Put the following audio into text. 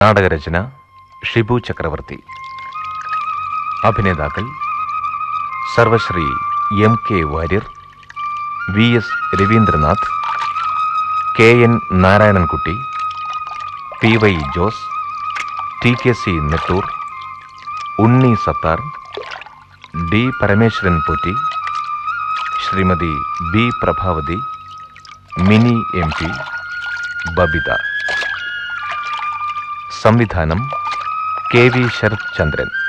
നാടകരചന ഷിബു ചക്രവർത്തി അഭിനേതാക്കൾ Sarvashri M K Warrier V S Raveendranath K N Narayanankutty P Y Jose T K C Nettoor Unni Sathar D Parameswaran Potti Shrimati B Prabhavathi Mini M P Babitha സംവിധാനം K V Sarath ചന്ദ്രൻ